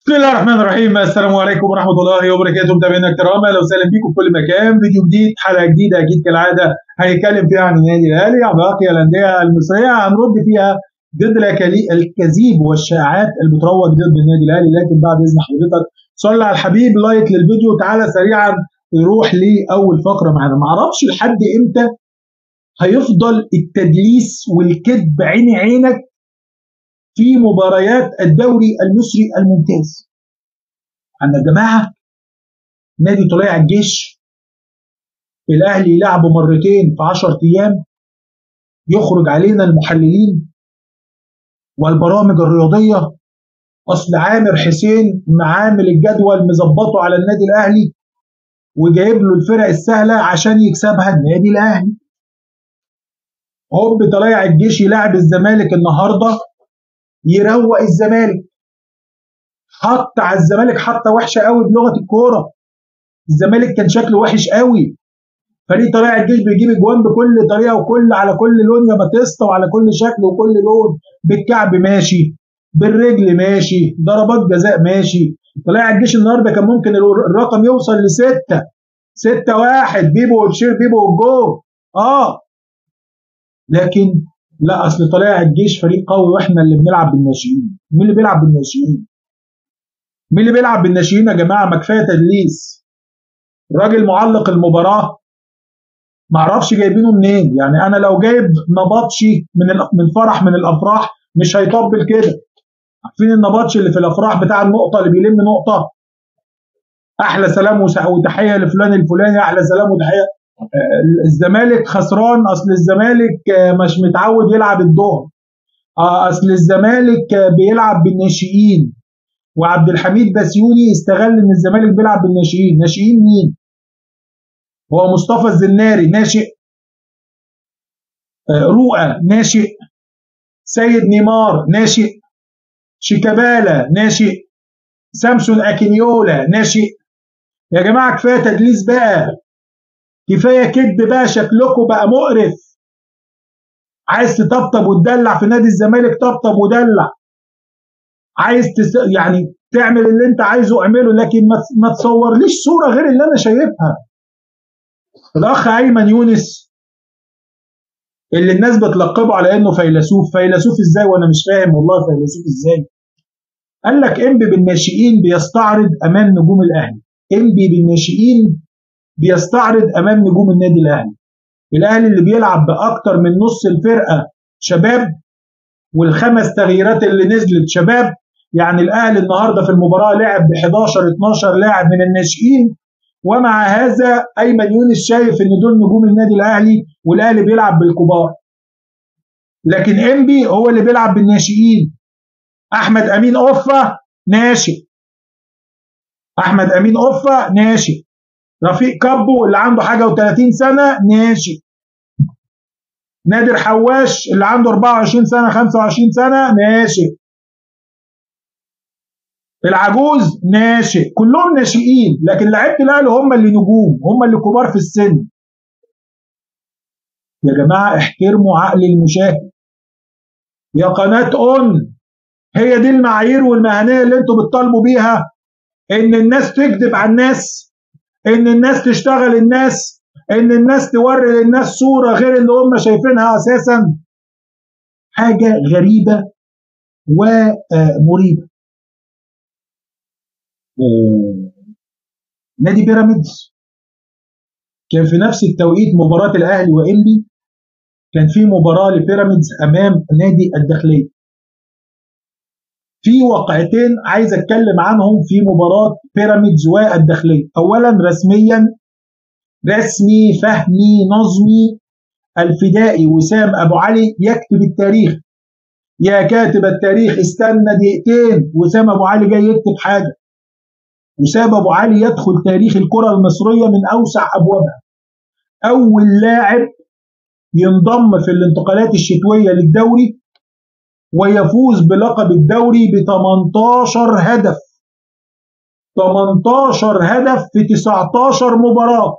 بسم الله الرحمن الرحيم السلام عليكم ورحمه الله وبركاته متابعينا الكرام اهلا وسهلا بيكم في كل مكان فيديو جديد حلقه جديده اكيد كالعاده هنتكلم فيها عن النادي الاهلي عن باقي الانديه المصريه هنرد فيها ضد الكذيب والشائعات اللي بتروج ضد النادي الاهلي لكن بعد اذن حضرتك صلي على الحبيب لايك للفيديو تعالى سريعا نروح لاول فقره معانا ما اعرفش لحد امتى هيفضل التدليس والكذب عيني عينك في مباريات الدوري المصري الممتاز أن يا جماعة نادي طلائع الجيش الأهلي لعبه مرتين في 10 أيام يخرج علينا المحللين والبرامج الرياضية أصل عامر حسين معامل الجدول مظبطه على النادي الأهلي وجايب له الفرق السهلة عشان يكسبها النادي الأهلي هوب طلائع الجيش يلعب الزمالك النهارده يروق الزمالك حط على الزمالك حطه وحشه قوي بلغه الكوره الزمالك كان شكله وحش قوي فريق طلائع الجيش بيجيب اجوان بكل طريقه وكل على كل لون يا باتيستا وعلى كل شكل وكل لون بالكعب ماشي بالرجل ماشي ضربات جزاء ماشي طلائع الجيش النهارده كان ممكن الرقم يوصل لستة ستة واحد بيبو وبشير بيبو والجو اه لكن لا اصل طلائع الجيش فريق قوي واحنا اللي بنلعب بالناشئين مين اللي بيلعب بالناشئين مين اللي بيلعب بالناشئين يا جماعه ما كفايه تدليس الراجل معلق المباراه ما اعرفش جايبينه منين يعني انا لو جايب نبطشي من من فرح من الافراح مش هيطبل كده عارفين النبطشي اللي في الافراح بتاع النقطه اللي بيلم نقطه احلى سلام وتحيه لفلان الفلاني احلى سلام وتحيه الزمالك خسران اصل الزمالك مش متعود يلعب الظهر اصل الزمالك بيلعب بالناشئين وعبد الحميد بسيوني استغل ان الزمالك بيلعب بالناشئين ناشئين مين هو مصطفى الزناري ناشئ رؤى ناشئ سيد نيمار ناشئ شيكابالا ناشئ سامسون اكينيولا ناشئ يا جماعه كفايه تدليس بقى كفايه كذب بقى شكلكم بقى مقرف عايز تطبطب وتدلع في نادي الزمالك طبطب ودلع عايز تس... يعني تعمل اللي انت عايزه اعمله لكن ما, ما تصورليش صوره غير اللي انا شايفها الاخ ايمن يونس اللي الناس بتلقبه على انه فيلسوف فيلسوف ازاي وانا مش فاهم والله فيلسوف ازاي قال لك انبي بالناشئين بيستعرض امام نجوم الاهلي انبي بالناشئين بيستعرض امام نجوم النادي الاهلي الاهلي اللي بيلعب باكتر من نص الفرقه شباب والخمس تغييرات اللي نزلت شباب يعني الاهلي النهارده في المباراه لعب ب 11 12 لاعب من الناشئين ومع هذا ايمن يونس شايف ان دول نجوم النادي الاهلي والاهلي بيلعب بالكبار لكن انبي هو اللي بيلعب بالناشئين احمد امين اوفا ناشئ احمد امين اوفا ناشئ رفيق كابو اللي عنده حاجه و30 سنه ناشئ نادر حواش اللي عنده 24 سنه 25 سنه ناشئ العجوز ناشئ كلهم ناشئين لكن لعيبه الاهلي هم اللي نجوم هم اللي كبار في السن يا جماعه احترموا عقل المشاهد يا قناه اون هي دي المعايير والمهنيه اللي انتوا بتطالبوا بيها ان الناس تكذب على الناس ان الناس تشتغل الناس ان الناس توري للناس صوره غير اللي هم شايفينها اساسا حاجه غريبه ومريبه نادي بيراميدز كان في نفس التوقيت مباراه الاهلي وانبي كان في مباراه لبيراميدز امام نادي الداخليه في واقعتين عايز اتكلم عنهم في مباراه بيراميدز والداخليه اولا رسميا رسمي فهمي نظمي الفدائي وسام ابو علي يكتب التاريخ يا كاتب التاريخ استنى دقيقتين وسام ابو علي جاي يكتب حاجه وسام ابو علي يدخل تاريخ الكره المصريه من اوسع ابوابها اول لاعب ينضم في الانتقالات الشتويه للدوري ويفوز بلقب الدوري ب 18 هدف 18 هدف في 19 مباراة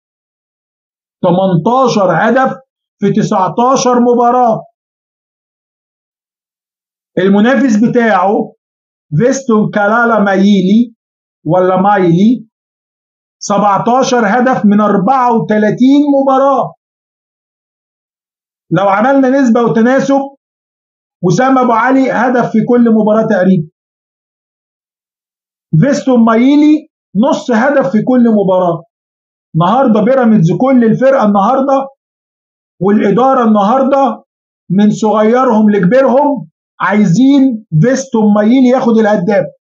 18 هدف في 19 مباراة المنافس بتاعه فيستون كالالا مايلي ولا مايلي 17 هدف من 34 مباراة لو عملنا نسبة وتناسب وسام أبو علي هدف في كل مباراة تقريبا فيستون مايلي نص هدف في كل مباراة النهارده بيراميدز كل الفرقة النهارده والإدارة النهارده من صغيرهم لكبيرهم عايزين فيستون مايلي ياخد الهداف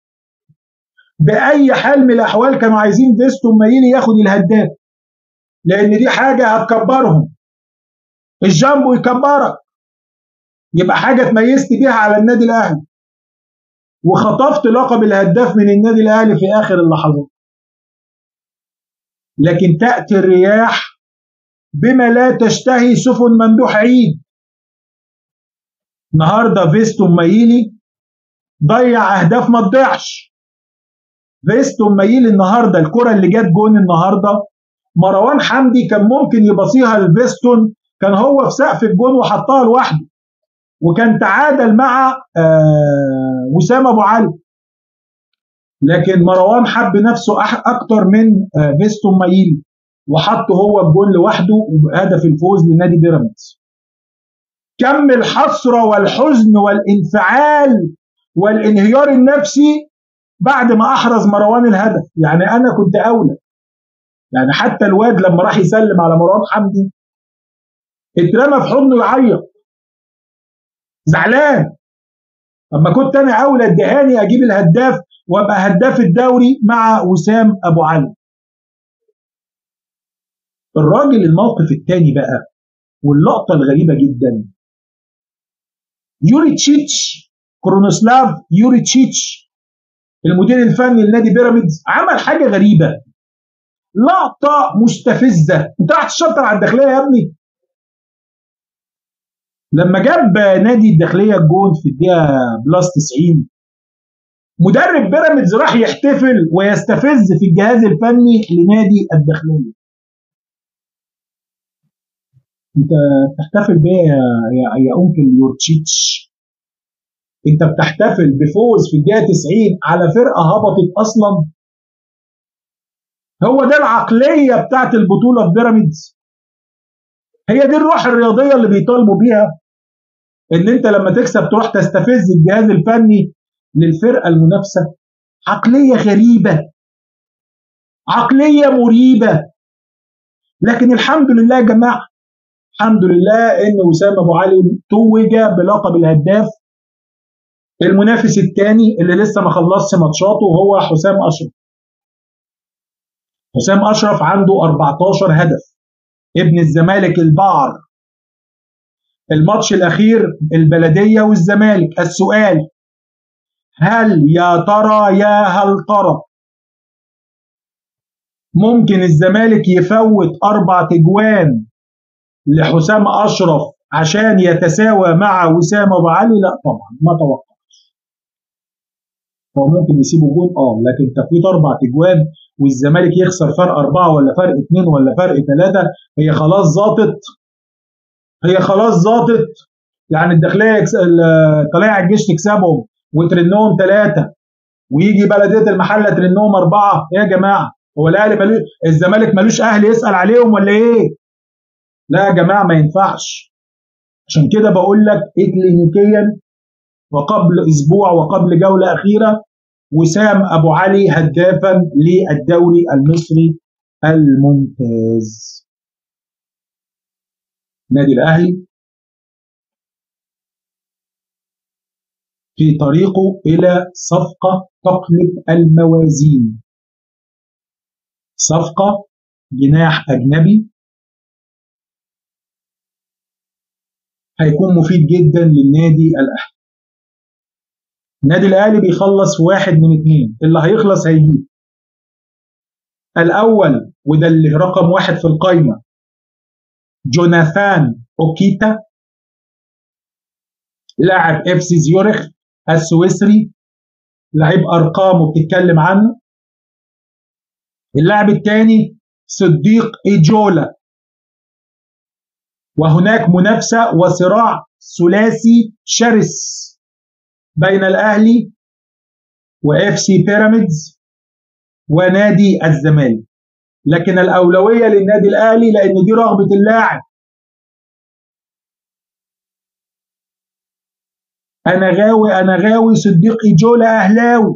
بأي حال من الأحوال كانوا عايزين فيستون مايلي ياخد الهداف لأن دي حاجة هتكبرهم الجامبو يكبرك يبقى حاجة اتميزت بيها على النادي الأهلي وخطفت لقب الهداف من النادي الأهلي في آخر اللحظات لكن تأتي الرياح بما لا تشتهي سفن ممدوح عيد النهارده فيستون مايلي ضيع اهداف ما تضيعش فيستون مايلي النهارده الكره اللي جت جون النهارده مروان حمدي كان ممكن يبصيها لفيستون كان هو في سقف الجون وحطها لوحده وكان تعادل مع آه وسام ابو علي لكن مروان حب نفسه اكتر من آه فيستون مايلي وحطه هو الجون لوحده وهدف الفوز لنادي بيراميدز كم الحسرة والحزن والانفعال والانهيار النفسي بعد ما أحرز مروان الهدف يعني أنا كنت أولى يعني حتى الواد لما راح يسلم على مروان حمدي اترمى في حضنه يعيط زعلان اما كنت انا اولى ادهاني اجيب الهداف وابقى هداف الدوري مع وسام ابو علي الراجل الموقف الثاني بقى واللقطه الغريبه جدا يوريتشيتش كرونوسلاف يوريتشيتش المدير الفني لنادي بيراميدز عمل حاجه غريبه لقطه مستفزه انت راح تشطر على الداخليه يا ابني لما جاب نادي الداخليه الجون في الدقيقه بلس 90 مدرب بيراميدز راح يحتفل ويستفز في الجهاز الفني لنادي الداخليه انت بتحتفل بيه يا يا, يا انكل يورتشيتش انت بتحتفل بفوز في الدقيقه 90 على فرقه هبطت اصلا هو ده العقليه بتاعت البطوله في بيراميدز هي دي الروح الرياضيه اللي بيطالبوا بيها ان انت لما تكسب تروح تستفز الجهاز الفني للفرقه المنافسه عقليه غريبه عقليه مريبه لكن الحمد لله يا جماعه الحمد لله ان وسام ابو علي توج بلقب الهداف المنافس الثاني اللي لسه ما خلصش ماتشاته هو حسام اشرف حسام اشرف عنده 14 هدف ابن الزمالك البعر الماتش الاخير البلديه والزمالك السؤال هل يا ترى يا هل ترى ممكن الزمالك يفوت اربع تجوان لحسام اشرف عشان يتساوى مع وسام ابو علي لا طبعا ما توقعش هو ممكن يسيبوا جون اه لكن تفويت اربع تجوان والزمالك يخسر فرق اربعه ولا فرق اثنين ولا فرق ثلاثه هي خلاص ظابطت هي خلاص ظابطت يعني الداخليه يكس... طلائع الجيش تكسبهم وترنهم ثلاثه ويجي بلديه المحله ترنهم اربعه ايه يا جماعه هو الاهلي ملو... الزمالك ملوش اهل يسال عليهم ولا ايه؟ لا يا جماعه ما ينفعش عشان كده بقول لك اكلينيكيا وقبل اسبوع وقبل جوله اخيره وسام ابو علي هدافا للدوري المصري الممتاز نادي الاهلي في طريقه الى صفقه تقلب الموازين صفقه جناح اجنبي هيكون مفيد جدا للنادي الاهلي النادي الاهلي بيخلص واحد من اثنين اللي هيخلص هيجيب الاول وده اللي رقم واحد في القايمه جوناثان اوكيتا لاعب اف سي زيورخ السويسري لعيب ارقامه بتتكلم عنه اللاعب الثاني صديق ايجولا وهناك منافسه وصراع ثلاثي شرس بين الاهلي واف سي بيراميدز ونادي الزمالك لكن الاولويه للنادي الاهلي لان دي رغبه اللاعب انا غاوي انا غاوي صديق ايجولا اهلاوي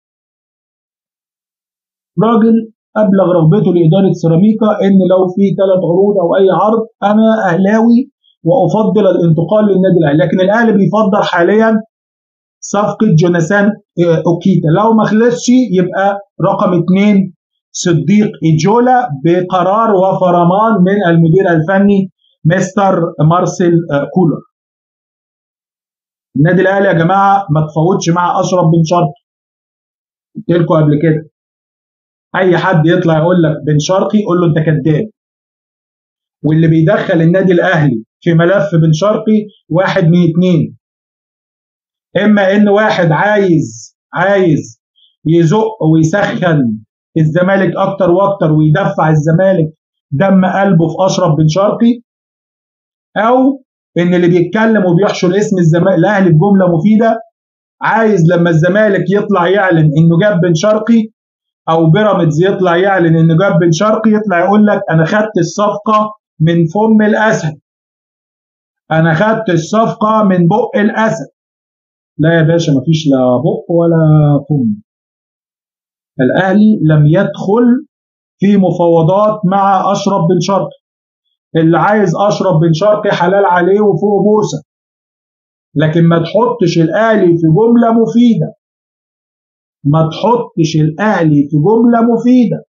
راجل ابلغ رغبته لاداره سيراميكا ان لو في ثلاث عروض او اي عرض انا اهلاوي وافضل الانتقال للنادي الاهلي لكن الاهلي بيفضل حاليا صفقه جوناثان اوكيتا لو ما خلصش يبقى رقم اثنين صديق ايجولا بقرار وفرمان من المدير الفني مستر مارسيل كولر النادي الاهلي يا جماعه ما تفاوضش مع اشرف بن شرقي قلت لكم قبل كده اي حد يطلع يقول لك بن شرقي قول له انت كذاب واللي بيدخل النادي الاهلي في ملف بن شرقي واحد من اتنين اما ان واحد عايز عايز يزق ويسخن الزمالك اكتر واكتر ويدفع الزمالك دم قلبه في اشرف بن شرقي او ان اللي بيتكلم وبيحشر اسم الزمالك الاهلي بجمله مفيده عايز لما الزمالك يطلع يعلن انه جاب بن شرقي او بيراميدز يطلع يعلن انه جاب بن شرقي يطلع يقول لك انا خدت الصفقه من فم الاسد انا خدت الصفقه من بق الاسد لا يا باشا مفيش لا بق ولا فم الاهلي لم يدخل في مفاوضات مع اشرف بن شرقي اللي عايز اشرف بن شرقي حلال عليه وفوق بوسه لكن ما تحطش الاهلي في جمله مفيده ما تحطش الاهلي في جمله مفيده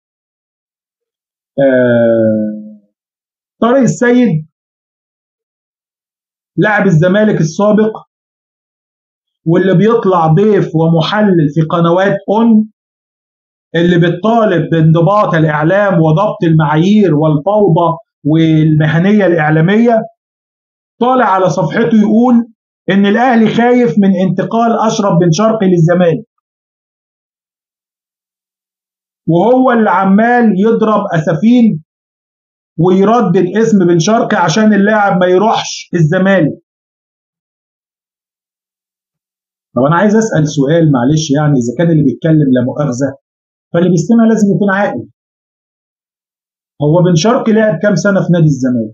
آه طارق السيد لاعب الزمالك السابق واللي بيطلع ضيف ومحلل في قنوات اون اللي بتطالب بانضباط الاعلام وضبط المعايير والفوضى والمهنيه الاعلاميه طالع على صفحته يقول ان الاهلي خايف من انتقال اشرف بن شرقي للزمالك وهو اللي عمال يضرب اسفين ويردد اسم بن شرقي عشان اللاعب ما يروحش الزمالك طب انا عايز اسال سؤال معلش يعني اذا كان اللي بيتكلم لا مؤاخذه فاللي بيستمع لازم يكون عاقل هو بن شرقي لعب كام سنه في نادي الزمالك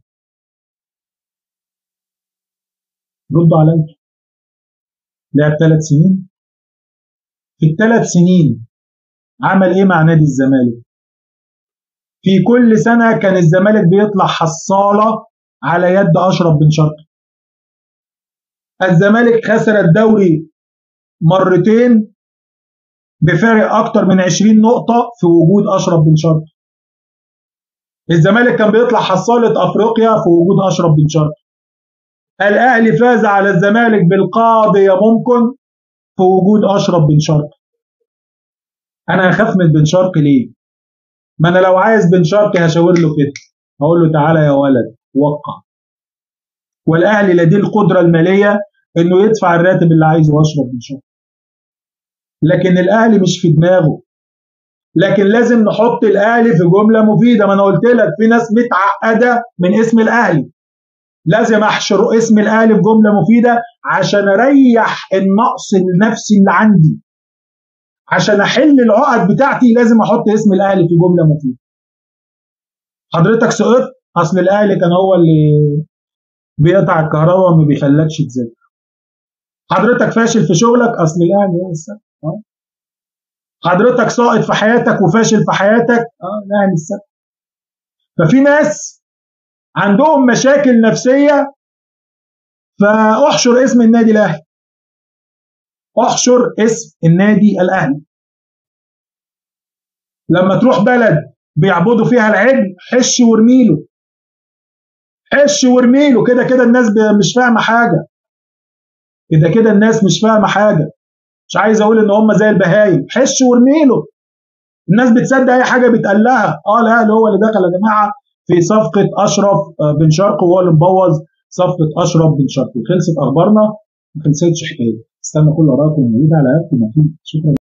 ردوا عليا لعب ثلاث سنين في الثلاث سنين عمل ايه مع نادي الزمالك في كل سنه كان الزمالك بيطلع حصاله على يد اشرف بن شرقي الزمالك خسر الدوري مرتين بفارق اكتر من 20 نقطه في وجود اشرف بن شرقي الزمالك كان بيطلع حصاله افريقيا في وجود اشرف بن شرقي الاهلي فاز على الزمالك بالقاضيه ممكن في وجود اشرف بن شرقي انا هخاف من بن شرقي ليه ما انا لو عايز بن شرقي هشاور له كده هقول له تعالى يا ولد وقع والاهلي لديه القدره الماليه انه يدفع الراتب اللي عايزه اشرف بن شرقي لكن الاهلي مش في دماغه لكن لازم نحط الاهلي في جمله مفيده ما انا قلت لك في ناس متعقده من اسم الاهلي لازم احشر اسم الاهلي في جمله مفيده عشان اريح النقص النفسي اللي عندي عشان احل العقد بتاعتي لازم احط اسم الاهلي في جمله مفيده حضرتك سقطت اصل الاهلي كان هو اللي بيقطع الكهرباء وما بيخلكش تذاكر حضرتك فاشل في شغلك اصل الاهلي هو السبب حضرتك ساقط في حياتك وفاشل في حياتك اه الاهلي السبب ففي ناس عندهم مشاكل نفسيه فاحشر اسم النادي الاهلي احشر اسم النادي الاهلي لما تروح بلد بيعبدوا فيها العجل حش وارميله حش وارميله كده كده الناس مش فاهمه حاجه كده كده الناس مش فاهمه حاجه مش عايز اقول ان هم زي البهايم حش وارميله الناس بتصدق اي حاجه بيتقال لها اه الاهلي هو اللي دخل يا جماعه في صفقه اشرف بن شرقي وهو اللي مبوظ صفقه اشرف بن شرقي خلصت اخبارنا ما خلصتش حكايه استنى كل ارائكم موجوده على قد ما شكرا